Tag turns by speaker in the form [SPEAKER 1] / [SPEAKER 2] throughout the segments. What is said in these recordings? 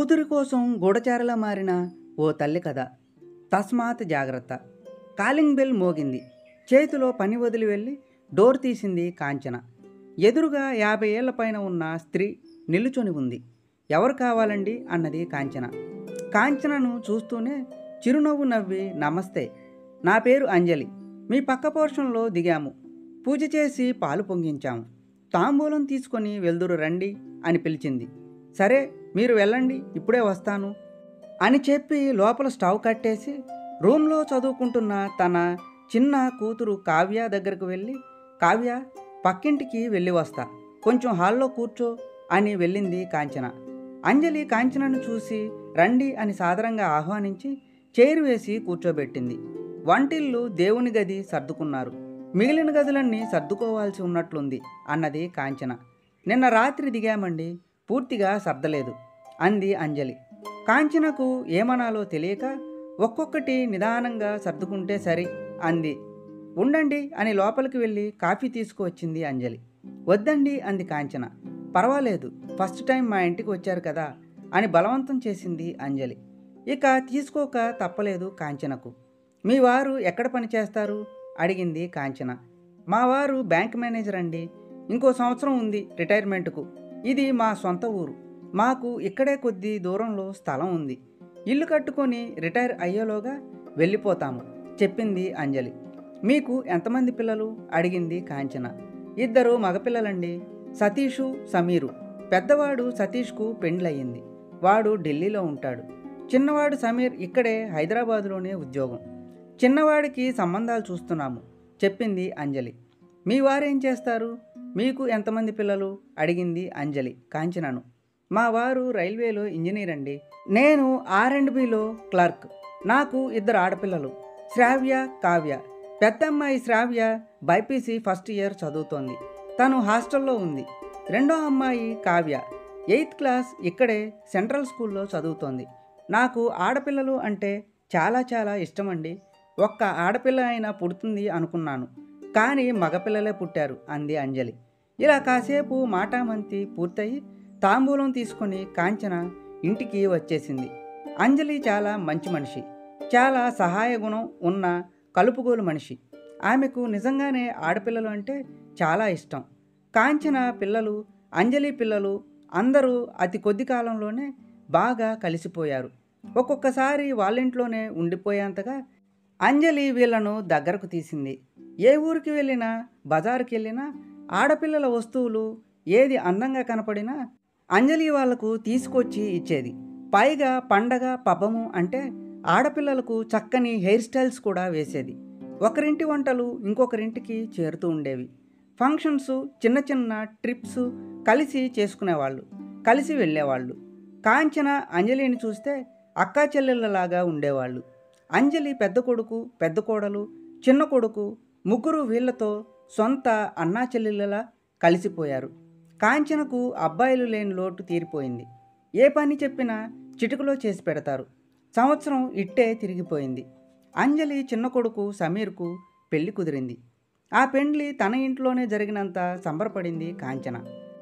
[SPEAKER 1] కూతురి కోసం గూఢచారలా మారిన ఓ తల్లి కథ తస్మాత్ జాగ్రత్త కాలింగ్ బెల్ మోగింది చేతిలో పని వదిలి వెళ్ళి డోర్ తీసింది కాంచన ఎదురుగా యాభై ఏళ్ల పైన ఉన్న స్త్రీ నిలుచొని ఉంది ఎవరు కావాలండి అన్నది కాంచన కాంచనను చూస్తూనే చిరునవ్వు నవ్వి నమస్తే నా పేరు అంజలి మీ పక్క పోర్షన్లో దిగాము పూజ చేసి పాలు పొంగించాము తాంబూలం తీసుకొని వెల్దురు రండి అని పిలిచింది సరే మీరు వెళ్ళండి ఇప్పుడే వస్తాను అని చెప్పి లోపల స్టవ్ కట్టేసి రూమ్లో చదువుకుంటున్న తన చిన్న కూతురు కావ్య దగ్గరకు వెళ్ళి కావ్య పక్కింటికి వెళ్ళి వస్తా కొంచెం హాల్లో కూర్చో అని వెళ్ళింది కాంచన అంజలి కాంచనను చూసి రండి అని సాదరంగా ఆహ్వానించి చైర్ వేసి కూర్చోబెట్టింది వంటిల్లు దేవుని గది సర్దుకున్నారు మిగిలిన గదులన్నీ సర్దుకోవాల్సి ఉన్నట్లుంది అన్నది కాంచన నిన్న రాత్రి దిగామండి పూర్తిగా సర్దలేదు అంది అంజలి కాంచనకు ఏమనాలో తెలియక ఒక్కొక్కటి నిదానంగా సర్దుకుంటే సరి అంది ఉండండి అని లోపలికి వెళ్ళి కాఫీ తీసుకువచ్చింది అంజలి వద్దండి అంది కాంచన పర్వాలేదు ఫస్ట్ టైం మా ఇంటికి వచ్చారు కదా అని బలవంతం చేసింది అంజలి ఇక తీసుకోక తప్పలేదు కాంచనకు మీ వారు ఎక్కడ పని చేస్తారు అడిగింది కాంచన మా వారు బ్యాంక్ మేనేజర్ అండి ఇంకో సంవత్సరం ఉంది రిటైర్మెంట్కు ఇది మా సొంత ఊరు మాకు ఇక్కడే కొద్ది దూరంలో స్థలం ఉంది ఇల్లు కట్టుకొని రిటైర్ అయ్యేలోగా వెళ్ళిపోతాము చెప్పింది అంజలి మీకు ఎంతమంది పిల్లలు అడిగింది కాంచన ఇద్దరు మగపిల్లలండి సతీషు సమీరు పెద్దవాడు సతీష్కు పెండ్లయ్యింది వాడు ఢిల్లీలో ఉంటాడు చిన్నవాడు సమీర్ ఇక్కడే హైదరాబాదులోనే ఉద్యోగం చిన్నవాడికి సంబంధాలు చూస్తున్నాము చెప్పింది అంజలి మీ వారేం చేస్తారు మీకు ఎంతమంది పిల్లలు అడిగింది అంజలి కాంచనను మా వారు రైల్వేలో ఇంజనీర్ అండి నేను ఆర్ అండ్ బిలో క్లర్క్ నాకు ఇద్దరు ఆడపిల్లలు శ్రావ్య కావ్య పెద్దమ్మాయి శ్రావ్య బైపీసీ ఫస్ట్ ఇయర్ చదువుతోంది తను హాస్టల్లో ఉంది రెండో అమ్మాయి కావ్య ఎయిత్ క్లాస్ ఇక్కడే సెంట్రల్ స్కూల్లో చదువుతోంది నాకు ఆడపిల్లలు అంటే చాలా చాలా ఇష్టమండి ఒక్క ఆడపిల్ల అయినా పుడుతుంది అనుకున్నాను కానీ మగపిల్లలే పుట్టారు అంది అంజలి ఇలా కాసేపు మాటామంతి పూర్తయి తాంబూలం తీసుకొని కాంచన ఇంటికి వచ్చేసింది అంజలి చాలా మంచి మనిషి చాలా సహాయ గుణం ఉన్న కలుపుగోలు మనిషి ఆమెకు నిజంగానే ఆడపిల్లలు అంటే చాలా ఇష్టం కాంచన పిల్లలు అంజలి పిల్లలు అందరూ అతి కొద్ది కాలంలోనే బాగా కలిసిపోయారు ఒక్కొక్కసారి వాళ్ళింట్లోనే ఉండిపోయేంతగా అంజలి వీళ్ళను దగ్గరకు తీసింది ఏ ఊరికి వెళ్ళినా బజారుకి వెళ్ళినా ఆడపిల్లల వస్తువులు ఏది అందంగా కనపడినా అంజలి వాళ్లకు తీసుకొచ్చి ఇచ్చేది పైగా పండగ పబ్బము అంటే ఆడపిల్లలకు చక్కని హెయిర్ స్టైల్స్ కూడా వేసేది ఒకరింటి వంటలు ఇంకొకరింటికి చేరుతూ ఉండేవి ఫంక్షన్స్ చిన్న చిన్న ట్రిప్స్ కలిసి చేసుకునేవాళ్ళు కలిసి వెళ్ళేవాళ్ళు కాంచన అంజలిని చూస్తే అక్కా చెల్లెళ్ళలాగా ఉండేవాళ్ళు అంజలి పెద్ద కొడుకు పెద్ద కోడలు చిన్న కొడుకు ముగ్గురు వీళ్లతో సొంత అన్నా చెల్లెళ్ళలా కలిసిపోయారు కాంచనకు అబ్బాయిలు లేని లోటు తీరిపోయింది ఏ పని చెప్పినా చిటికలో చేసి పెడతారు సంవత్సరం ఇట్టే తిరిగిపోయింది అంజలి చిన్న కొడుకు సమీర్కు పెళ్లి కుదిరింది ఆ పెండ్లి తన ఇంట్లోనే జరిగినంత సంబరపడింది కాంచన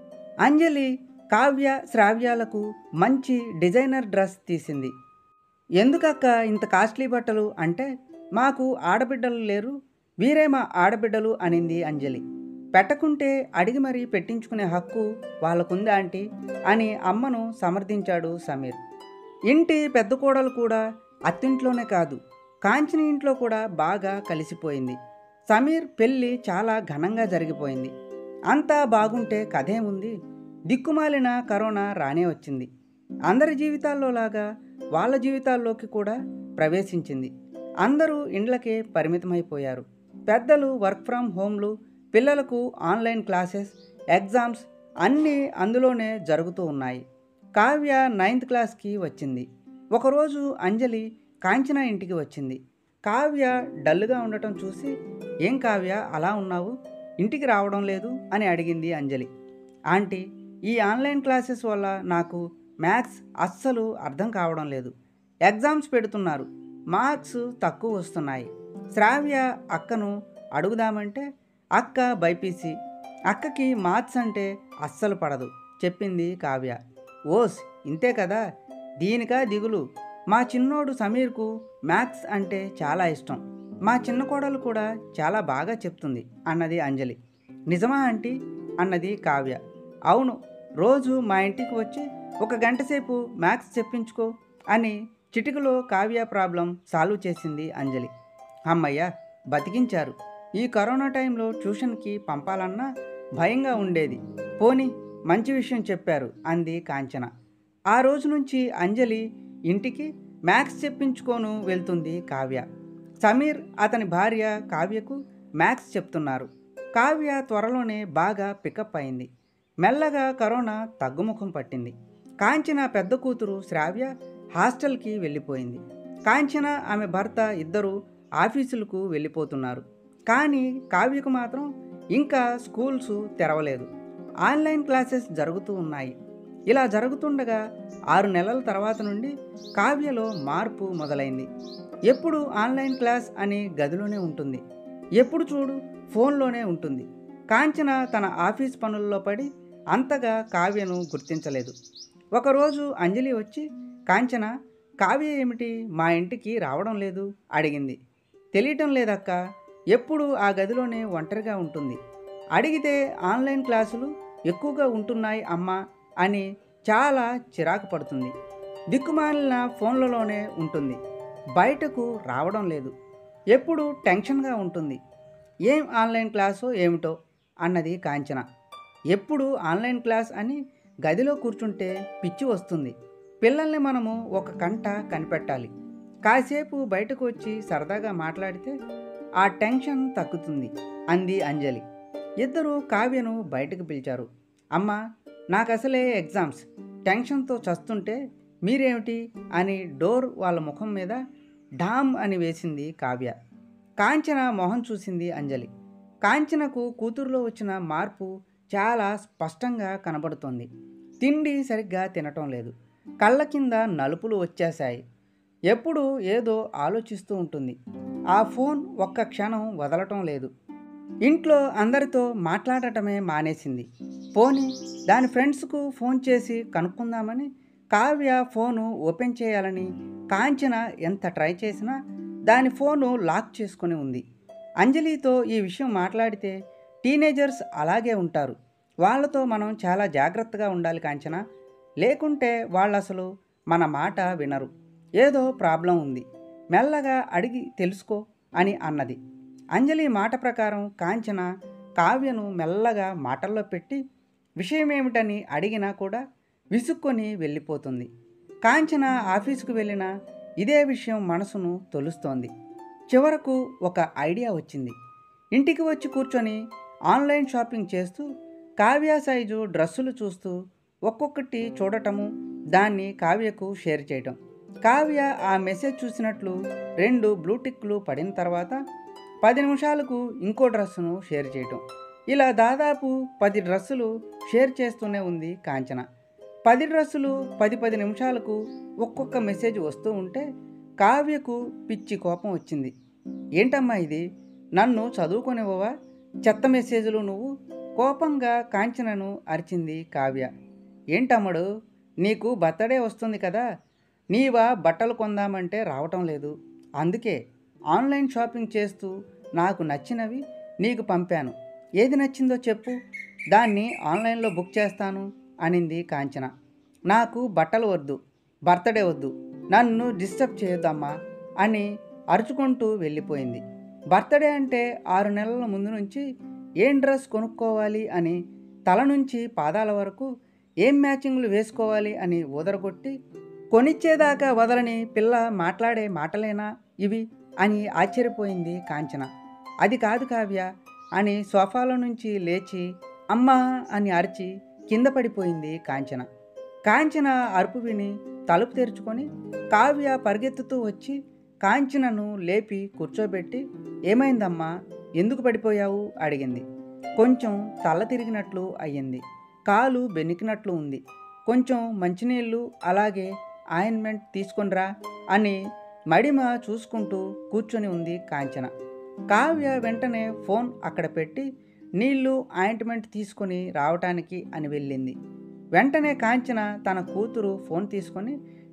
[SPEAKER 1] అంజలి కావ్య శ్రావ్యాలకు మంచి డిజైనర్ డ్రెస్ తీసింది ఎందుకక్క ఇంత కాస్ట్లీ బట్టలు అంటే మాకు ఆడబిడ్డలు లేరు వీరే మా ఆడబిడ్డలు అనింది అంజలి పెట్టకుంటే అడిగి మరీ పెట్టించుకునే హక్కు వాళ్ళకుందా ఆంటీ అని అమ్మను సమర్థించాడు సమీర్ ఇంటి పెద్ద కోడలు కూడా అత్తింట్లోనే కాదు కాంచని ఇంట్లో కూడా బాగా కలిసిపోయింది సమీర్ పెళ్ళి చాలా ఘనంగా జరిగిపోయింది అంతా బాగుంటే కథేముంది దిక్కుమాలిన కరోనా రానే వచ్చింది అందరి జీవితాల్లో లాగా వాళ్ళ జీవితాల్లోకి కూడా ప్రవేశించింది అందరూ ఇండ్లకే పరిమితమైపోయారు పెద్దలు వర్క్ ఫ్రమ్ హోమ్లు పిల్లలకు ఆన్లైన్ క్లాసెస్ ఎగ్జామ్స్ అన్నీ అందులోనే జరుగుతూ ఉన్నాయి కావ్య నైన్త్ క్లాస్కి వచ్చింది ఒకరోజు అంజలి కాంచన ఇంటికి వచ్చింది కావ్య డల్గా ఉండటం చూసి ఏం కావ్య అలా ఉన్నావు ఇంటికి రావడం లేదు అని అడిగింది అంజలి ఆంటీ ఈ ఆన్లైన్ క్లాసెస్ వల్ల నాకు మ్యాథ్స్ అస్సలు అర్థం కావడం లేదు ఎగ్జామ్స్ పెడుతున్నారు మార్క్స్ తక్కువ వస్తున్నాయి శ్రావ్య అక్కను అడుగుదామంటే అక్క బైపీసీ అక్కకి మ్యాథ్స్ అంటే అస్సలు పడదు చెప్పింది కావ్య ఓస్ ఇంతే కదా దీనికా దిగులు మా చిన్నోడు సమీర్కు మ్యాథ్స్ అంటే చాలా ఇష్టం మా చిన్న కోడలు కూడా చాలా బాగా చెప్తుంది అన్నది అంజలి నిజమా ఆంటీ అన్నది కావ్య అవును రోజు మా ఇంటికి వచ్చి ఒక గంట సేపు మ్యాథ్స్ చెప్పించుకో అని చిటికలో కావ్య ప్రాబ్లం సాల్వ్ చేసింది అంజలి అమ్మయ్య బతికించారు ఈ కరోనా టైంలో ట్యూషన్కి పంపాలన్నా భయంగా ఉండేది పోని మంచి విషయం చెప్పారు అంది కాంచన ఆ రోజు నుంచి అంజలి ఇంటికి మ్యాథ్స్ చెప్పించుకోను వెళ్తుంది కావ్య సమీర్ అతని భార్య కావ్యకు మ్యాథ్స్ చెప్తున్నారు కావ్య త్వరలోనే బాగా పికప్ అయింది మెల్లగా కరోనా తగ్గుముఖం పట్టింది కాంచన పెద్ద కూతురు శ్రావ్య హాస్టల్కి వెళ్ళిపోయింది కాంచన ఆమె భర్త ఇద్దరు ఆఫీసులకు వెళ్ళిపోతున్నారు కానీ కావ్యకు మాత్రం ఇంకా స్కూల్స్ తెరవలేదు ఆన్లైన్ క్లాసెస్ జరుగుతూ ఉన్నాయి ఇలా జరుగుతుండగా ఆరు నెలల తర్వాత నుండి కావ్యలో మార్పు మొదలైంది ఎప్పుడు ఆన్లైన్ క్లాస్ అని గదిలోనే ఉంటుంది ఎప్పుడు చూడు ఫోన్లోనే ఉంటుంది కాంచన తన ఆఫీస్ పనుల్లో పడి అంతగా కావ్యను గుర్తించలేదు ఒకరోజు అంజలి వచ్చి కాంచన కావ్య ఏమిటి మా ఇంటికి రావడం లేదు అడిగింది తెలియటం లేదక్క ఎప్పుడు ఆ గదిలోనే ఒంటరిగా ఉంటుంది అడిగితే ఆన్లైన్ క్లాసులు ఎక్కువగా ఉంటున్నాయి అమ్మా అని చాలా చిరాకు పడుతుంది దిక్కుమాలిన ఫోన్లలోనే ఉంటుంది బయటకు రావడం లేదు ఎప్పుడు టెన్షన్గా ఉంటుంది ఏం ఆన్లైన్ క్లాసో ఏమిటో అన్నది కాంచన ఎప్పుడు ఆన్లైన్ క్లాస్ అని గదిలో కూర్చుంటే పిచ్చి వస్తుంది పిల్లల్ని మనము ఒక కంట కనిపెట్టాలి కాసేపు బయటకు వచ్చి సరదాగా మాట్లాడితే ఆ టెన్షన్ తగ్గుతుంది అంది అంజలి ఇద్దరు కావ్యను బయటకు పిలిచారు అమ్మా నాకు అసలే ఎగ్జామ్స్ టెన్షన్తో చస్తుంటే మీరేమిటి అని డోర్ వాళ్ళ ముఖం మీద డామ్ అని వేసింది కావ్య కాంచన మొహం చూసింది అంజలి కాంచనకు కూతురులో వచ్చిన మార్పు చాలా స్పష్టంగా కనబడుతోంది తిండి సరిగ్గా తినటం లేదు కళ్ళ కింద నలుపులు వచ్చేశాయి ఎప్పుడు ఏదో ఆలోచిస్తూ ఉంటుంది ఆ ఫోన్ ఒక్క క్షణం వదలటం లేదు ఇంట్లో అందరితో మాట్లాడటమే మానేసింది పోనీ దాని ఫ్రెండ్స్కు ఫోన్ చేసి కనుక్కుందామని కావ్య ఫోను ఓపెన్ చేయాలని కాంచన ఎంత ట్రై చేసినా దాని ఫోను లాక్ చేసుకుని ఉంది అంజలితో ఈ విషయం మాట్లాడితే టీనేజర్స్ అలాగే ఉంటారు వాళ్ళతో మనం చాలా జాగ్రత్తగా ఉండాలి కాంచన లేకుంటే వాళ్ళు అసలు మన మాట వినరు ఏదో ప్రాబ్లం ఉంది మెల్లగా అడిగి తెలుసుకో అని అన్నది అంజలి మాట ప్రకారం కాంచన కావ్యను మెల్లగా మాటల్లో పెట్టి విషయమేమిటని అడిగినా కూడా విసుక్కొని వెళ్ళిపోతుంది కాంచన ఆఫీసుకు వెళ్ళినా ఇదే విషయం మనసును తొలుస్తోంది చివరకు ఒక ఐడియా వచ్చింది ఇంటికి వచ్చి కూర్చొని ఆన్లైన్ షాపింగ్ చేస్తూ కావ్య సైజు డ్రెస్సులు చూస్తూ ఒక్కొక్కటి చూడటము దాన్ని కావ్యకు షేర్ చేయటం కావ్య ఆ మెసేజ్ చూసినట్లు రెండు బ్లూటిక్లు పడిన తర్వాత పది నిమిషాలకు ఇంకో డ్రెస్సును షేర్ చేయటం ఇలా దాదాపు పది డ్రెస్సులు షేర్ చేస్తూనే ఉంది కాంచన పది డ్రెస్సులు పది పది నిమిషాలకు ఒక్కొక్క మెసేజ్ వస్తూ ఉంటే కావ్యకు పిచ్చి కోపం వచ్చింది ఏంటమ్మా ఇది నన్ను చదువుకొనివ్వవా చెత్త మెసేజ్లు నువ్వు కోపంగా కాంచనను అరిచింది కావ్య ఏంటమ్మడు నీకు బర్త్డే వస్తుంది కదా నీవా బట్టలు కొందామంటే రావటం లేదు అందుకే ఆన్లైన్ షాపింగ్ చేస్తూ నాకు నచ్చినవి నీకు పంపాను ఏది నచ్చిందో చెప్పు దాన్ని ఆన్లైన్లో బుక్ చేస్తాను అనింది కాంచన నాకు బట్టలు వద్దు బర్త్డే వద్దు నన్ను డిస్టర్బ్ చేయొద్దమ్మా అని అరుచుకుంటూ వెళ్ళిపోయింది బర్త్డే అంటే ఆరు నెలల ముందు నుంచి ఏం డ్రెస్ కొనుక్కోవాలి అని తల నుంచి పాదాల వరకు ఏం మ్యాచింగ్లు వేసుకోవాలి అని ఊదరగొట్టి కొనిచ్చేదాకా వదలని పిల్ల మాట్లాడే మాటలేనా ఇవి అని ఆశ్చర్యపోయింది కాంచన అది కాదు కావ్య అని సోఫాలో నుంచి లేచి అమ్మా అని అరిచి కింద పడిపోయింది కాంచన కాంచన అరుపు విని తలుపు తెరుచుకొని కావ్య పరిగెత్తుతూ వచ్చి కాంచనను లేపి కూర్చోబెట్టి ఏమైందమ్మా ఎందుకు పడిపోయావు అడిగింది కొంచెం తల తిరిగినట్లు అయ్యింది కాలు బెనికినట్లు ఉంది కొంచెం మంచినీళ్ళు అలాగే ఆయింట్మెంట్ తీసుకొనిరా అని మడిమ చూసుకుంటూ కూర్చొని ఉంది కాంచన కావ్య వెంటనే ఫోన్ అక్కడ పెట్టి నీళ్లు ఆయింట్మెంట్ తీసుకొని రావటానికి అని వెళ్ళింది వెంటనే కాంచన తన కూతురు ఫోన్ తీసుకొని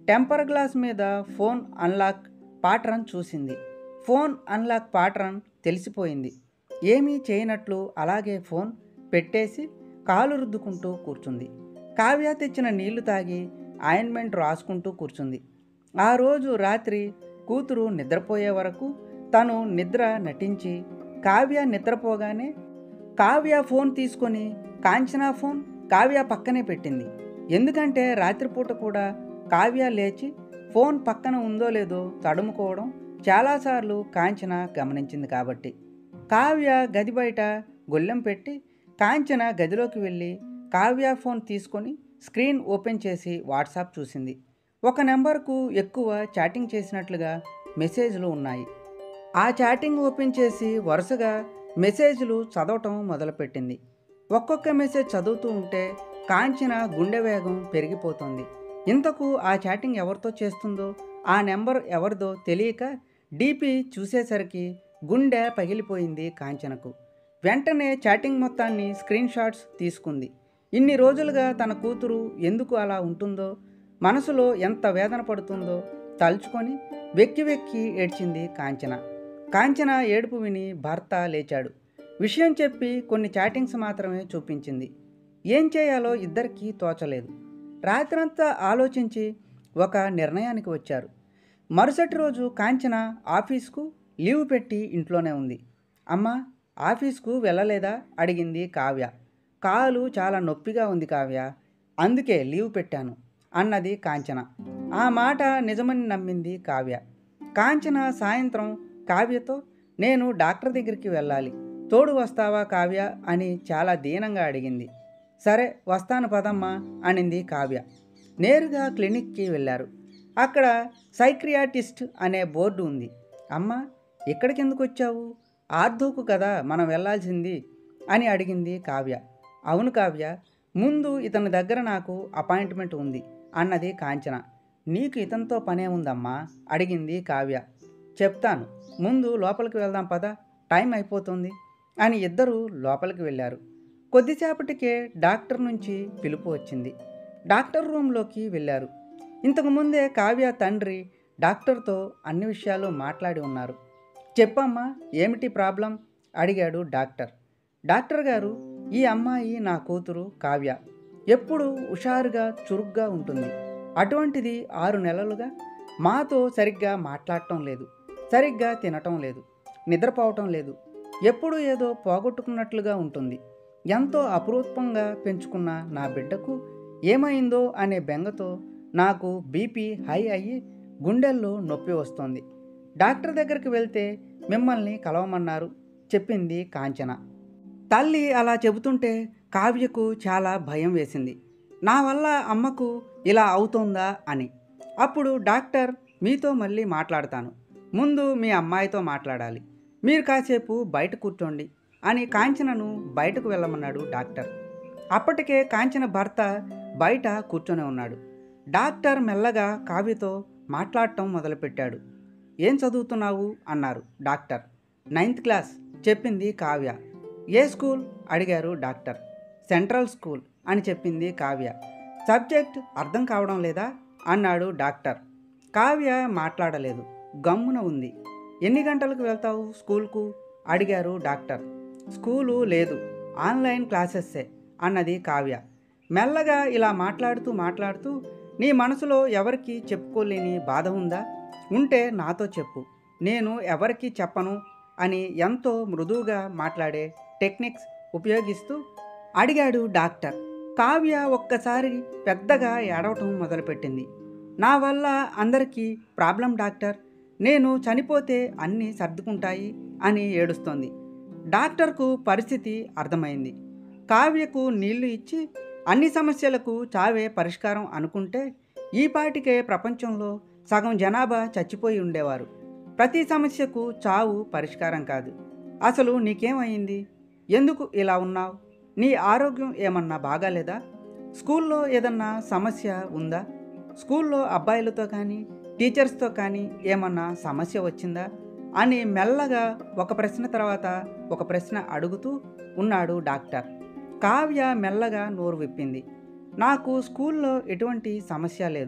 [SPEAKER 1] టెంపర్ గ్లాస్ మీద ఫోన్ అన్లాక్ పాటరన్ చూసింది ఫోన్ అన్లాక్ పాటరన్ తెలిసిపోయింది ఏమీ చేయనట్లు అలాగే ఫోన్ పెట్టేసి కాలు రుద్దుకుంటూ కూర్చుంది కావ్య తెచ్చిన నీళ్లు తాగి ఆయింట్మెంట్ రాసుకుంటూ కూర్చుంది ఆ రోజు రాత్రి కూతురు నిద్రపోయే వరకు తను నిద్ర నటించి కావ్య నిద్రపోగానే కావ్య ఫోన్ తీసుకొని కాంచనా ఫోన్ కావ్య పక్కనే పెట్టింది ఎందుకంటే రాత్రిపూట కూడా కావ్య లేచి ఫోన్ పక్కన ఉందో లేదో తడుముకోవడం చాలాసార్లు కాంచన గమనించింది కాబట్టి కావ్య గది బయట గొల్లెం పెట్టి కాంచన గదిలోకి వెళ్ళి కావ్య ఫోన్ తీసుకొని స్క్రీన్ ఓపెన్ చేసి వాట్సాప్ చూసింది ఒక నెంబర్కు ఎక్కువ చాటింగ్ చేసినట్లుగా మెసేజ్లు ఉన్నాయి ఆ చాటింగ్ ఓపెన్ చేసి వరుసగా మెసేజ్లు చదవటం మొదలుపెట్టింది ఒక్కొక్క మెసేజ్ చదువుతూ ఉంటే కాంచిన గుండె వేగం పెరిగిపోతుంది ఇంతకు ఆ చాటింగ్ ఎవరితో చేస్తుందో ఆ నెంబర్ ఎవరిదో తెలియక డీపీ చూసేసరికి గుండె పగిలిపోయింది కాంచనకు వెంటనే చాటింగ్ మొత్తాన్ని స్క్రీన్ షాట్స్ తీసుకుంది ఇన్ని రోజులుగా తన కూతురు ఎందుకు అలా ఉంటుందో మనసులో ఎంత వేదన పడుతుందో తలుచుకొని వెక్కి వెక్కి ఏడ్చింది కాంచన కాంచన ఏడుపు విని భర్త లేచాడు విషయం చెప్పి కొన్ని చాటింగ్స్ మాత్రమే చూపించింది ఏం చేయాలో ఇద్దరికీ తోచలేదు రాత్రంతా ఆలోచించి ఒక నిర్ణయానికి వచ్చారు మరుసటి రోజు కాంచన ఆఫీస్కు లీవ్ పెట్టి ఇంట్లోనే ఉంది అమ్మా ఆఫీస్కు వెళ్ళలేదా అడిగింది కావ్య కాలు చాలా నొప్పిగా ఉంది కావ్య అందుకే లీవ్ పెట్టాను అన్నది కాంచన ఆ మాట నిజమని నమ్మింది కావ్య కాంచన సాయంత్రం కావ్యతో నేను డాక్టర్ దగ్గరికి వెళ్ళాలి తోడు వస్తావా కావ్య అని చాలా దీనంగా అడిగింది సరే వస్తాను పదమ్మా అనింది కావ్య నేరుగా క్లినిక్కి వెళ్ళారు అక్కడ సైక్రియాటిస్ట్ అనే బోర్డు ఉంది అమ్మ ఇక్కడికి ఎందుకు వచ్చావు ఆర్ధోకు కదా మనం వెళ్ళాల్సింది అని అడిగింది కావ్య అవును కావ్య ముందు ఇతని దగ్గర నాకు అపాయింట్మెంట్ ఉంది అన్నది కాంచన నీకు ఇతనితో పనే ఉందమ్మా అడిగింది కావ్య చెప్తాను ముందు లోపలికి వెళ్దాం పదా టైం అయిపోతుంది అని ఇద్దరు లోపలికి వెళ్ళారు కొద్దిసేపటికే డాక్టర్ నుంచి పిలుపు వచ్చింది డాక్టర్ రూమ్లోకి వెళ్ళారు ఇంతకుముందే కావ్య తండ్రి డాక్టర్తో అన్ని విషయాలు మాట్లాడి ఉన్నారు చెప్పమ్మా ఏమిటి ప్రాబ్లం అడిగాడు డాక్టర్ డాక్టర్ గారు ఈ అమ్మాయి నా కూతురు కావ్య ఎప్పుడు హుషారుగా చురుగ్గా ఉంటుంది అటువంటిది ఆరు నెలలుగా మాతో సరిగ్గా మాట్లాడటం లేదు సరిగ్గా తినటం లేదు నిద్రపోవటం లేదు ఎప్పుడు ఏదో పోగొట్టుకున్నట్లుగా ఉంటుంది ఎంతో అపురూపంగా పెంచుకున్న నా బిడ్డకు ఏమైందో అనే బెంగతో నాకు బీపీ హై అయ్యి గుండెల్లో నొప్పి వస్తోంది డాక్టర్ దగ్గరికి వెళ్తే మిమ్మల్ని కలవమన్నారు చెప్పింది కాంచన తల్లి అలా చెబుతుంటే కావ్యకు చాలా భయం వేసింది నా వల్ల అమ్మకు ఇలా అవుతోందా అని అప్పుడు డాక్టర్ మీతో మళ్ళీ మాట్లాడతాను ముందు మీ అమ్మాయితో మాట్లాడాలి మీరు కాసేపు బయట కూర్చోండి అని కాంచనను బయటకు వెళ్ళమన్నాడు డాక్టర్ అప్పటికే కాంచన భర్త బయట కూర్చొని ఉన్నాడు డాక్టర్ మెల్లగా కావ్యతో మాట్లాడటం మొదలుపెట్టాడు ఏం చదువుతున్నావు అన్నారు డాక్టర్ నైన్త్ క్లాస్ చెప్పింది కావ్య ఏ స్కూల్ అడిగారు డాక్టర్ సెంట్రల్ స్కూల్ అని చెప్పింది కావ్య సబ్జెక్ట్ అర్థం కావడం లేదా అన్నాడు డాక్టర్ కావ్య మాట్లాడలేదు గమ్మున ఉంది ఎన్ని గంటలకు వెళ్తావు స్కూల్కు అడిగారు డాక్టర్ స్కూలు లేదు ఆన్లైన్ క్లాసెస్సే అన్నది కావ్య మెల్లగా ఇలా మాట్లాడుతూ మాట్లాడుతూ నీ మనసులో ఎవరికి చెప్పుకోలేని బాధ ఉందా ఉంటే నాతో చెప్పు నేను ఎవరికి చెప్పను అని ఎంతో మృదువుగా మాట్లాడే టెక్నిక్స్ ఉపయోగిస్తూ అడిగాడు డాక్టర్ కావ్య ఒక్కసారి పెద్దగా ఏడవటం మొదలుపెట్టింది నా వల్ల అందరికీ ప్రాబ్లం డాక్టర్ నేను చనిపోతే అన్నీ సర్దుకుంటాయి అని ఏడుస్తోంది డాక్టర్కు పరిస్థితి అర్థమైంది కావ్యకు నీళ్లు ఇచ్చి అన్ని సమస్యలకు చావే పరిష్కారం అనుకుంటే ఈ పాటికే ప్రపంచంలో సగం జనాభా చచ్చిపోయి ఉండేవారు ప్రతి సమస్యకు చావు పరిష్కారం కాదు అసలు నీకేమైంది ఎందుకు ఇలా ఉన్నావు నీ ఆరోగ్యం ఏమన్నా బాగాలేదా స్కూల్లో ఏదన్నా సమస్య ఉందా స్కూల్లో అబ్బాయిలతో కానీ టీచర్స్తో కానీ ఏమన్నా సమస్య వచ్చిందా అని మెల్లగా ఒక ప్రశ్న తర్వాత ఒక ప్రశ్న అడుగుతూ ఉన్నాడు డాక్టర్ కావ్య మెల్లగా నోరు విప్పింది నాకు స్కూల్లో ఎటువంటి సమస్య లేదు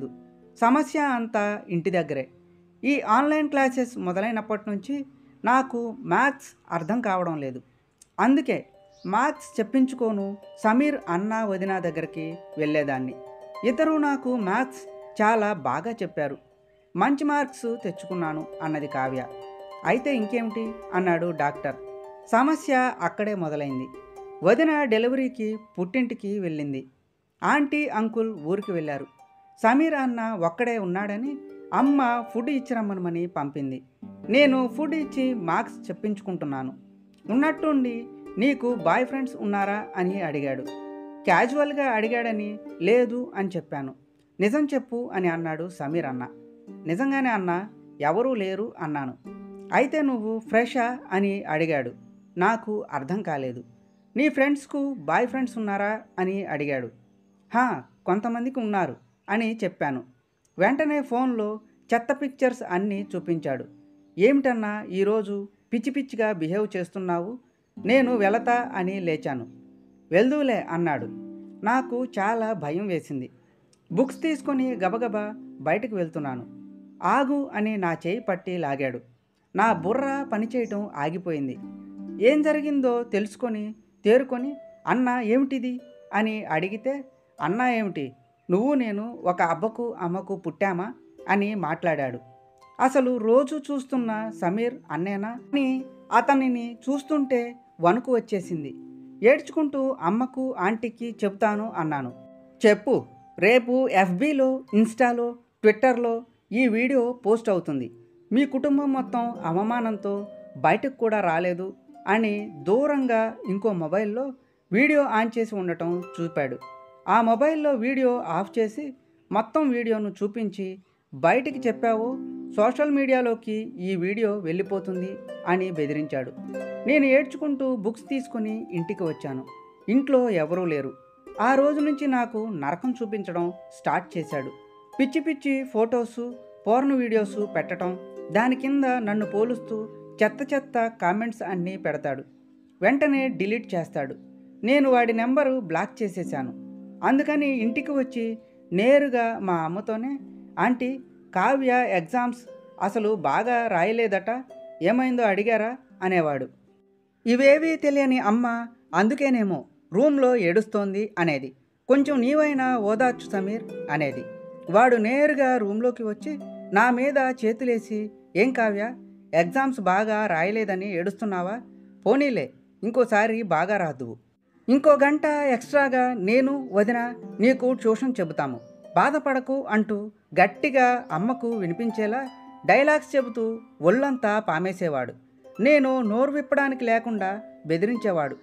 [SPEAKER 1] సమస్య అంతా ఇంటి దగ్గరే ఈ ఆన్లైన్ క్లాసెస్ మొదలైనప్పటి నుంచి నాకు మ్యాథ్స్ అర్థం కావడం లేదు అందుకే మ్యాథ్స్ చెప్పించుకోను సమీర్ అన్న వదిన దగ్గరికి వెళ్ళేదాన్ని ఇద్దరు నాకు మ్యాథ్స్ చాలా బాగా చెప్పారు మంచి మార్క్స్ తెచ్చుకున్నాను అన్నది కావ్య అయితే ఇంకేమిటి అన్నాడు డాక్టర్ సమస్య అక్కడే మొదలైంది వదిన డెలివరీకి పుట్టింటికి వెళ్ళింది ఆంటీ అంకుల్ ఊరికి వెళ్ళారు సమీర్ అన్న ఒక్కడే ఉన్నాడని అమ్మ ఫుడ్ ఇచ్చిరమ్మనమని పంపింది నేను ఫుడ్ ఇచ్చి మార్క్స్ చెప్పించుకుంటున్నాను ఉన్నట్టుండి నీకు బాయ్ ఫ్రెండ్స్ ఉన్నారా అని అడిగాడు క్యాజువల్గా అడిగాడని లేదు అని చెప్పాను నిజం చెప్పు అని అన్నాడు సమీర్ అన్న నిజంగానే అన్న ఎవరూ లేరు అన్నాను అయితే నువ్వు ఫ్రెషా అని అడిగాడు నాకు అర్థం కాలేదు నీ ఫ్రెండ్స్కు బాయ్ ఫ్రెండ్స్ ఉన్నారా అని అడిగాడు హా కొంతమందికి ఉన్నారు అని చెప్పాను వెంటనే ఫోన్లో చెత్త పిక్చర్స్ అన్నీ చూపించాడు ఏమిటన్నా ఈరోజు పిచ్చి పిచ్చిగా బిహేవ్ చేస్తున్నావు నేను వెళతా అని లేచాను వెళ్దూలే అన్నాడు నాకు చాలా భయం వేసింది బుక్స్ తీసుకొని గబగబా బయటకు వెళ్తున్నాను ఆగు అని నా చేయి పట్టి లాగాడు నా బుర్ర పనిచేయటం ఆగిపోయింది ఏం జరిగిందో తెలుసుకొని తేరుకొని అన్న ఏమిటిది అని అడిగితే అన్న ఏమిటి నువ్వు నేను ఒక అబ్బకు అమ్మకు పుట్టామా అని మాట్లాడాడు అసలు రోజు చూస్తున్న సమీర్ అన్నేనా అని అతనిని చూస్తుంటే వణుకు వచ్చేసింది ఏడ్చుకుంటూ అమ్మకు ఆంటీకి చెప్తాను అన్నాను చెప్పు రేపు ఎఫ్బీలో ఇన్స్టాలో ట్విట్టర్లో ఈ వీడియో పోస్ట్ అవుతుంది మీ కుటుంబం మొత్తం అవమానంతో బయటకు కూడా రాలేదు అని దూరంగా ఇంకో మొబైల్లో వీడియో ఆన్ చేసి ఉండటం చూపాడు ఆ మొబైల్లో వీడియో ఆఫ్ చేసి మొత్తం వీడియోను చూపించి బయటికి చెప్పావో సోషల్ మీడియాలోకి ఈ వీడియో వెళ్ళిపోతుంది అని బెదిరించాడు నేను ఏడ్చుకుంటూ బుక్స్ తీసుకుని ఇంటికి వచ్చాను ఇంట్లో ఎవరూ లేరు ఆ రోజు నుంచి నాకు నరకం చూపించడం స్టార్ట్ చేశాడు పిచ్చి పిచ్చి ఫొటోసు పోర్న్ వీడియోస్ పెట్టడం దాని కింద నన్ను పోలుస్తూ చెత్త చెత్త కామెంట్స్ అన్నీ పెడతాడు వెంటనే డిలీట్ చేస్తాడు నేను వాడి నెంబరు బ్లాక్ చేసేసాను అందుకని ఇంటికి వచ్చి నేరుగా మా అమ్మతోనే ఆంటీ కావ్య ఎగ్జామ్స్ అసలు బాగా రాయలేదట ఏమైందో అడిగారా అనేవాడు ఇవేవీ తెలియని అమ్మ అందుకేనేమో రూమ్లో ఏడుస్తోంది అనేది కొంచెం నీవైనా ఓదార్చు సమీర్ అనేది వాడు నేరుగా రూమ్లోకి వచ్చి నా మీద చేతులేసి ఏం కావ్య ఎగ్జామ్స్ బాగా రాయలేదని ఏడుస్తున్నావా పోనీలే ఇంకోసారి బాగా రాదువు ఇంకో గంట ఎక్స్ట్రాగా నేను వదిన నీకు ట్యూషన్ చెబుతాము బాధపడకు అంటూ గట్టిగా అమ్మకు వినిపించేలా డైలాగ్స్ చెబుతూ ఒళ్ళంతా పామేసేవాడు నేను నోరు విప్పడానికి లేకుండా బెదిరించేవాడు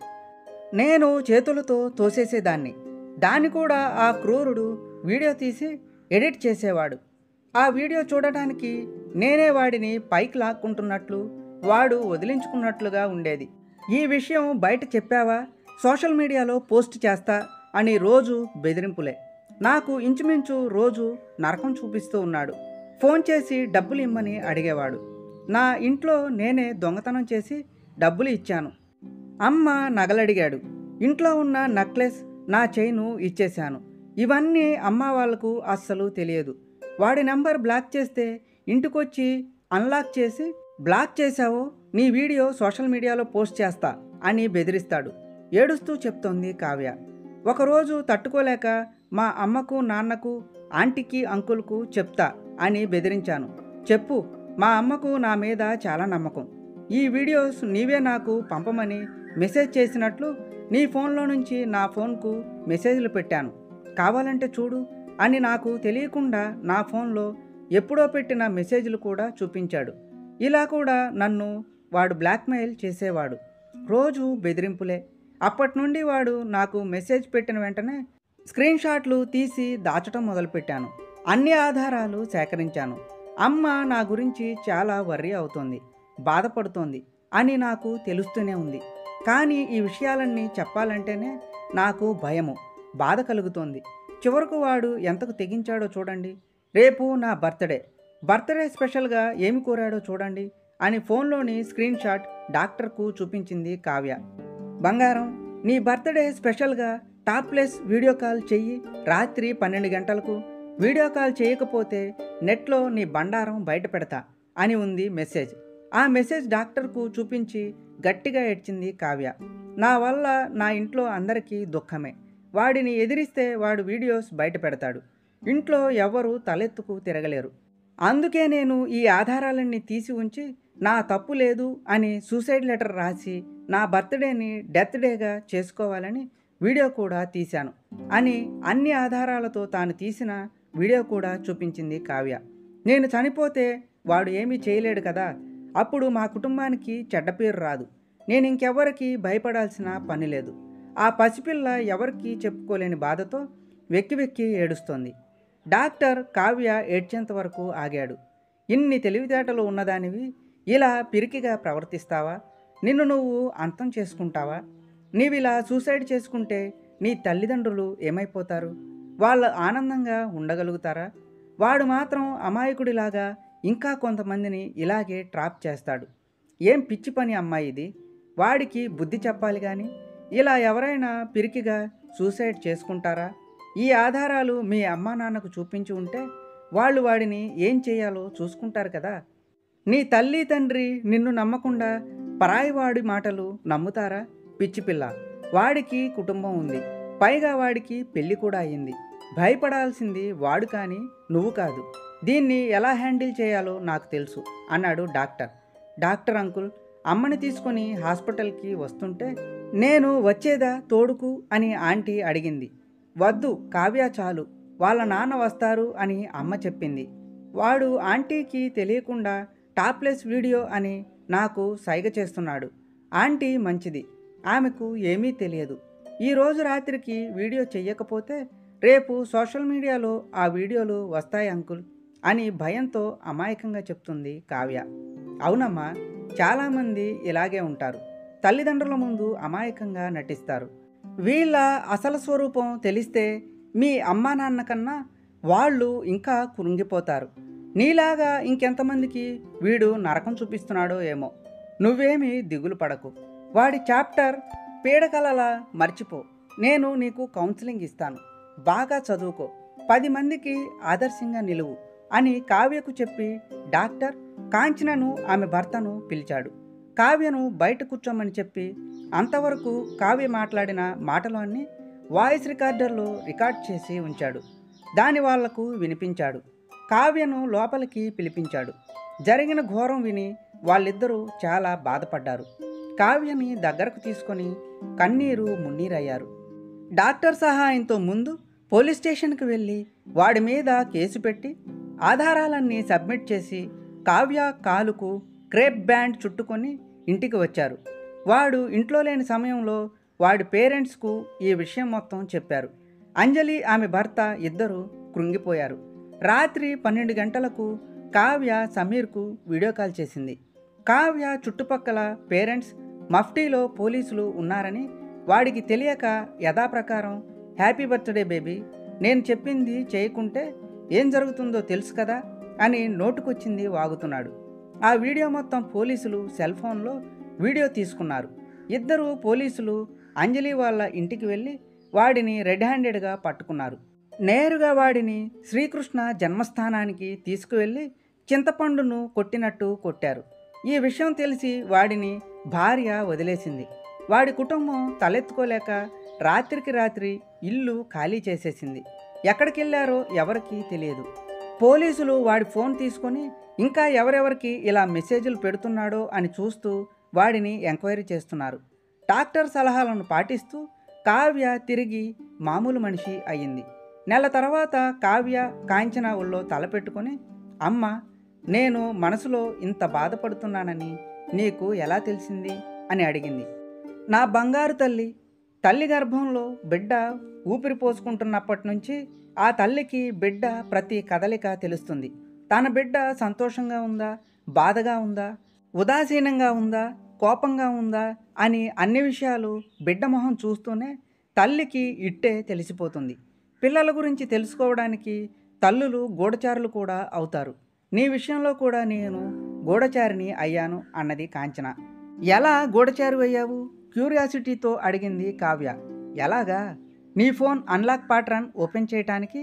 [SPEAKER 1] నేను చేతులతో తోసేసేదాన్ని దాన్ని కూడా ఆ క్రూరుడు వీడియో తీసి ఎడిట్ చేసేవాడు ఆ వీడియో చూడటానికి నేనే వాడిని పైకి లాక్కుంటున్నట్లు వాడు వదిలించుకున్నట్లుగా ఉండేది ఈ విషయం బయట చెప్పావా సోషల్ మీడియాలో పోస్ట్ చేస్తా అని రోజు బెదిరింపులే నాకు ఇంచుమించు రోజు నరకం చూపిస్తూ ఉన్నాడు ఫోన్ చేసి డబ్బులు ఇమ్మని అడిగేవాడు నా ఇంట్లో నేనే దొంగతనం చేసి డబ్బులు ఇచ్చాను అమ్మ నగలడిగాడు ఇంట్లో ఉన్న నెక్లెస్ నా చైను ఇచ్చేశాను ఇవన్నీ అమ్మ వాళ్లకు అస్సలు తెలియదు వాడి నెంబర్ బ్లాక్ చేస్తే ఇంటికొచ్చి అన్లాక్ చేసి బ్లాక్ చేశావో నీ వీడియో సోషల్ మీడియాలో పోస్ట్ చేస్తా అని బెదిరిస్తాడు ఏడుస్తూ చెప్తోంది కావ్య ఒకరోజు తట్టుకోలేక మా అమ్మకు నాన్నకు ఆంటీకి అంకుల్కు చెప్తా అని బెదిరించాను చెప్పు మా అమ్మకు నా మీద చాలా నమ్మకం ఈ వీడియోస్ నీవే నాకు పంపమని మెసేజ్ చేసినట్లు నీ ఫోన్లో నుంచి నా ఫోన్కు మెసేజ్లు పెట్టాను కావాలంటే చూడు అని నాకు తెలియకుండా నా ఫోన్లో ఎప్పుడో పెట్టిన మెసేజ్లు కూడా చూపించాడు ఇలా కూడా నన్ను వాడు బ్లాక్మెయిల్ చేసేవాడు రోజు బెదిరింపులే అప్పటి నుండి వాడు నాకు మెసేజ్ పెట్టిన వెంటనే స్క్రీన్ షాట్లు తీసి దాచటం మొదలుపెట్టాను అన్ని ఆధారాలు సేకరించాను అమ్మ నా గురించి చాలా వర్రీ అవుతోంది బాధపడుతోంది అని నాకు తెలుస్తూనే ఉంది కానీ ఈ విషయాలన్నీ చెప్పాలంటేనే నాకు భయము బాధ కలుగుతోంది చివరకు వాడు ఎంతకు తెగించాడో చూడండి రేపు నా బర్త్డే బర్త్డే స్పెషల్గా ఏమి కోరాడో చూడండి అని ఫోన్లోని స్క్రీన్ షాట్ డాక్టర్కు చూపించింది కావ్య బంగారం నీ బర్త్డే స్పెషల్గా టాప్లెస్ వీడియో కాల్ చెయ్యి రాత్రి పన్నెండు గంటలకు వీడియో కాల్ చేయకపోతే నెట్లో నీ బండారం బయట పెడతా అని ఉంది మెసేజ్ ఆ మెసేజ్ డాక్టర్కు చూపించి గట్టిగా ఏడ్చింది కావ్య నా వల్ల నా ఇంట్లో అందరికీ దుఃఖమే వాడిని ఎదిరిస్తే వాడు వీడియోస్ బయట పెడతాడు ఇంట్లో ఎవరు తలెత్తుకు తిరగలేరు అందుకే నేను ఈ ఆధారాలన్నీ తీసి ఉంచి నా తప్పు లేదు అని సూసైడ్ లెటర్ రాసి నా బర్త్డేని డెత్ డేగా చేసుకోవాలని వీడియో కూడా తీశాను అని అన్ని ఆధారాలతో తాను తీసిన వీడియో కూడా చూపించింది కావ్య నేను చనిపోతే వాడు ఏమీ చేయలేడు కదా అప్పుడు మా కుటుంబానికి చెడ్డ పేరు రాదు నేను ఇంకెవరికి భయపడాల్సిన పని లేదు ఆ పసిపిల్ల ఎవరికి చెప్పుకోలేని బాధతో వెక్కి వెక్కి ఏడుస్తోంది డాక్టర్ కావ్య ఏడ్చేంత వరకు ఆగాడు ఇన్ని తెలివితేటలు ఉన్నదానివి ఇలా పిరికిగా ప్రవర్తిస్తావా నిన్ను నువ్వు అంతం చేసుకుంటావా నీవిలా సూసైడ్ చేసుకుంటే నీ తల్లిదండ్రులు ఏమైపోతారు వాళ్ళు ఆనందంగా ఉండగలుగుతారా వాడు మాత్రం అమాయకుడిలాగా ఇంకా కొంతమందిని ఇలాగే ట్రాప్ చేస్తాడు ఏం పిచ్చి పని అమ్మాయి ఇది వాడికి బుద్ధి చెప్పాలి కానీ ఇలా ఎవరైనా పిరికిగా సూసైడ్ చేసుకుంటారా ఈ ఆధారాలు మీ అమ్మా నాన్నకు చూపించి ఉంటే వాళ్ళు వాడిని ఏం చేయాలో చూసుకుంటారు కదా నీ తల్లి తండ్రి నిన్ను నమ్మకుండా పరాయివాడి మాటలు నమ్ముతారా పిచ్చిపిల్ల వాడికి కుటుంబం ఉంది పైగా వాడికి పెళ్లి కూడా అయింది భయపడాల్సింది వాడు కానీ నువ్వు కాదు దీన్ని ఎలా హ్యాండిల్ చేయాలో నాకు తెలుసు అన్నాడు డాక్టర్ డాక్టర్ అంకుల్ అమ్మని తీసుకొని హాస్పిటల్కి వస్తుంటే నేను వచ్చేదా తోడుకు అని ఆంటీ అడిగింది వద్దు కావ్య చాలు వాళ్ళ నాన్న వస్తారు అని అమ్మ చెప్పింది వాడు ఆంటీకి తెలియకుండా టాప్లెస్ వీడియో అని నాకు సైగ చేస్తున్నాడు ఆంటీ మంచిది ఆమెకు ఏమీ తెలియదు ఈ రోజు రాత్రికి వీడియో చెయ్యకపోతే రేపు సోషల్ మీడియాలో ఆ వీడియోలు వస్తాయి అంకుల్ అని భయంతో అమాయకంగా చెప్తుంది కావ్య అవునమ్మా చాలామంది ఇలాగే ఉంటారు తల్లిదండ్రుల ముందు అమాయకంగా నటిస్తారు వీళ్ళ అసలు స్వరూపం తెలిస్తే మీ అమ్మా నాన్న కన్నా వాళ్ళు ఇంకా కురుంగిపోతారు నీలాగా ఇంకెంతమందికి వీడు నరకం చూపిస్తున్నాడో ఏమో నువ్వేమీ దిగులు పడకు వాడి చాప్టర్ పీడకలలా మర్చిపో నేను నీకు కౌన్సిలింగ్ ఇస్తాను బాగా చదువుకో పది మందికి ఆదర్శంగా నిలువు అని కావ్యకు చెప్పి డాక్టర్ కాంచనను ఆమె భర్తను పిలిచాడు కావ్యను బయట కూర్చోమని చెప్పి అంతవరకు కావ్య మాట్లాడిన మాటలన్నీ వాయిస్ రికార్డర్లో రికార్డ్ చేసి ఉంచాడు దాని వాళ్లకు వినిపించాడు కావ్యను లోపలికి పిలిపించాడు జరిగిన ఘోరం విని వాళ్ళిద్దరూ చాలా బాధపడ్డారు కావ్యని దగ్గరకు తీసుకొని కన్నీరు మున్నీరయ్యారు డాక్టర్ సహాయంతో ముందు పోలీస్ స్టేషన్కి వెళ్ళి వాడి మీద కేసు పెట్టి ఆధారాలన్నీ సబ్మిట్ చేసి కావ్య కాలుకు క్రేప్ బ్యాండ్ చుట్టుకొని ఇంటికి వచ్చారు వాడు ఇంట్లో లేని సమయంలో వాడి పేరెంట్స్కు ఈ విషయం మొత్తం చెప్పారు అంజలి ఆమె భర్త ఇద్దరు కృంగిపోయారు రాత్రి పన్నెండు గంటలకు కావ్య సమీర్కు వీడియో కాల్ చేసింది కావ్య చుట్టుపక్కల పేరెంట్స్ మఫ్టీలో పోలీసులు ఉన్నారని వాడికి తెలియక యథాప్రకారం హ్యాపీ బర్త్డే బేబీ నేను చెప్పింది చేయకుంటే ఏం జరుగుతుందో తెలుసు కదా అని నోటుకొచ్చింది వాగుతున్నాడు ఆ వీడియో మొత్తం పోలీసులు సెల్ ఫోన్లో వీడియో తీసుకున్నారు ఇద్దరు పోలీసులు అంజలి వాళ్ళ ఇంటికి వెళ్ళి వాడిని రెడ్ హ్యాండెడ్గా పట్టుకున్నారు నేరుగా వాడిని శ్రీకృష్ణ జన్మస్థానానికి తీసుకువెళ్ళి చింతపండును కొట్టినట్టు కొట్టారు ఈ విషయం తెలిసి వాడిని భార్య వదిలేసింది వాడి కుటుంబం తలెత్తుకోలేక రాత్రికి రాత్రి ఇల్లు ఖాళీ చేసేసింది ఎక్కడికెళ్ళారో ఎవరికీ తెలియదు పోలీసులు వాడి ఫోన్ తీసుకొని ఇంకా ఎవరెవరికి ఇలా మెసేజ్లు పెడుతున్నాడో అని చూస్తూ వాడిని ఎంక్వైరీ చేస్తున్నారు డాక్టర్ సలహాలను పాటిస్తూ కావ్య తిరిగి మామూలు మనిషి అయ్యింది నెల తర్వాత కావ్య కాంచన ఒళ్ళో తలపెట్టుకొని అమ్మ నేను మనసులో ఇంత బాధపడుతున్నానని నీకు ఎలా తెలిసింది అని అడిగింది నా బంగారు తల్లి తల్లి గర్భంలో బిడ్డ ఊపిరి పోసుకుంటున్నప్పటి నుంచి ఆ తల్లికి బిడ్డ ప్రతి కదలిక తెలుస్తుంది తన బిడ్డ సంతోషంగా ఉందా బాధగా ఉందా ఉదాసీనంగా ఉందా కోపంగా ఉందా అని అన్ని విషయాలు బిడ్డ మొహం చూస్తూనే తల్లికి ఇట్టే తెలిసిపోతుంది పిల్లల గురించి తెలుసుకోవడానికి తల్లులు గూఢచారులు కూడా అవుతారు నీ విషయంలో కూడా నేను గూఢచారిని అయ్యాను అన్నది కాంచన ఎలా గూఢచారు అయ్యావు క్యూరియాసిటీతో అడిగింది కావ్య ఎలాగా నీ ఫోన్ అన్లాక్ పాటరన్ ఓపెన్ చేయటానికి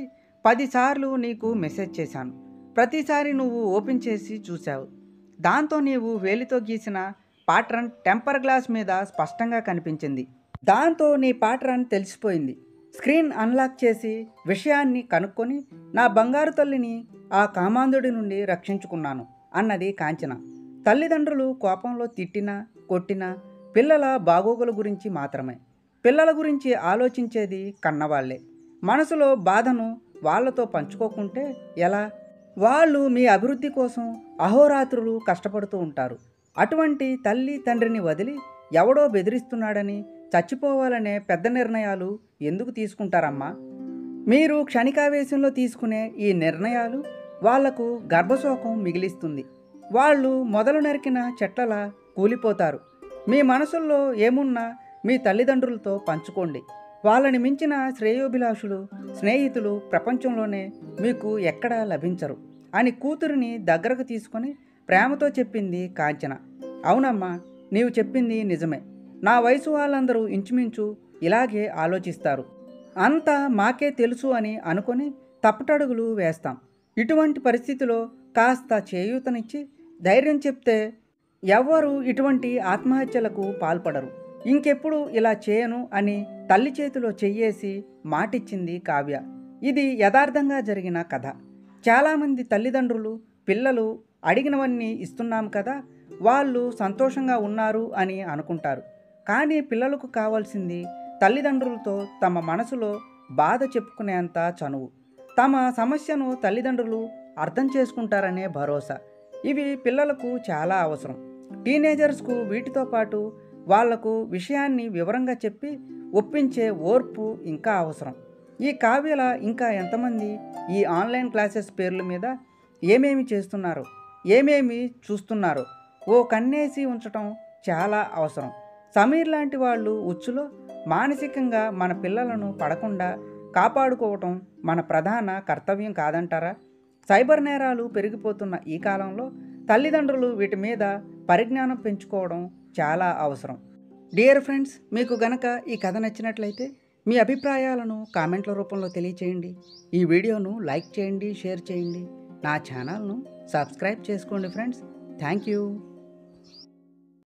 [SPEAKER 1] పదిసార్లు నీకు మెసేజ్ చేశాను ప్రతిసారి నువ్వు ఓపెన్ చేసి చూశావు దాంతో నీవు వేలితో గీసిన పాట్రన్ టెంపర్ గ్లాస్ మీద స్పష్టంగా కనిపించింది దాంతో నీ పాట్రన్ తెలిసిపోయింది స్క్రీన్ అన్లాక్ చేసి విషయాన్ని కనుక్కొని నా బంగారు తల్లిని ఆ కామాంధుడి నుండి రక్షించుకున్నాను అన్నది కాంచన తల్లిదండ్రులు కోపంలో తిట్టినా కొట్టినా పిల్లల బాగోగుల గురించి మాత్రమే పిల్లల గురించి ఆలోచించేది కన్నవాళ్లే మనసులో బాధను వాళ్ళతో పంచుకోకుంటే ఎలా వాళ్ళు మీ అభివృద్ధి కోసం అహోరాత్రులు కష్టపడుతూ ఉంటారు అటువంటి తల్లి తండ్రిని వదిలి ఎవడో బెదిరిస్తున్నాడని చచ్చిపోవాలనే పెద్ద నిర్ణయాలు ఎందుకు తీసుకుంటారమ్మా మీరు క్షణికావేశంలో తీసుకునే ఈ నిర్ణయాలు వాళ్లకు గర్భశోకం మిగిలిస్తుంది వాళ్ళు మొదలు నరికిన చెట్లలా కూలిపోతారు మీ మనసుల్లో ఏమున్నా మీ తల్లిదండ్రులతో పంచుకోండి వాళ్ళని మించిన శ్రేయోభిలాషులు స్నేహితులు ప్రపంచంలోనే మీకు ఎక్కడా లభించరు అని కూతురిని దగ్గరకు తీసుకొని ప్రేమతో చెప్పింది కాంచన అవునమ్మా నీవు చెప్పింది నిజమే నా వయసు వాళ్ళందరూ ఇంచుమించు ఇలాగే ఆలోచిస్తారు అంతా మాకే తెలుసు అని అనుకొని తప్పటడుగులు వేస్తాం ఇటువంటి పరిస్థితిలో కాస్త చేయూతనిచ్చి ధైర్యం చెప్తే ఎవ్వరూ ఇటువంటి ఆత్మహత్యలకు పాల్పడరు ఇంకెప్పుడు ఇలా చేయను అని తల్లి చేతిలో చెయ్యేసి మాటిచ్చింది కావ్య ఇది యథార్థంగా జరిగిన కథ చాలామంది తల్లిదండ్రులు పిల్లలు అడిగినవన్నీ ఇస్తున్నాం కదా వాళ్ళు సంతోషంగా ఉన్నారు అని అనుకుంటారు కానీ పిల్లలకు కావాల్సింది తల్లిదండ్రులతో తమ మనసులో బాధ చెప్పుకునేంత చనువు తమ సమస్యను తల్లిదండ్రులు అర్థం చేసుకుంటారనే భరోసా ఇవి పిల్లలకు చాలా అవసరం టీనేజర్స్కు వీటితో పాటు వాళ్లకు విషయాన్ని వివరంగా చెప్పి ఒప్పించే ఓర్పు ఇంకా అవసరం ఈ కావ్యల ఇంకా ఎంతమంది ఈ ఆన్లైన్ క్లాసెస్ పేర్ల మీద ఏమేమి చేస్తున్నారో ఏమేమి చూస్తున్నారో ఓ కన్నేసి ఉంచటం చాలా అవసరం సమీర్ లాంటి వాళ్ళు ఉచ్చులో మానసికంగా మన పిల్లలను పడకుండా కాపాడుకోవటం మన ప్రధాన కర్తవ్యం కాదంటారా సైబర్ నేరాలు పెరిగిపోతున్న ఈ కాలంలో తల్లిదండ్రులు వీటి మీద పరిజ్ఞానం పెంచుకోవడం చాలా అవసరం డియర్ ఫ్రెండ్స్ మీకు గనక ఈ కథ నచ్చినట్లయితే మీ అభిప్రాయాలను కామెంట్ల రూపంలో తెలియచేయండి ఈ వీడియోను లైక్ చేయండి షేర్ చేయండి నా ఛానల్ను సబ్స్క్రైబ్ చేసుకోండి ఫ్రెండ్స్ థ్యాంక్ యూ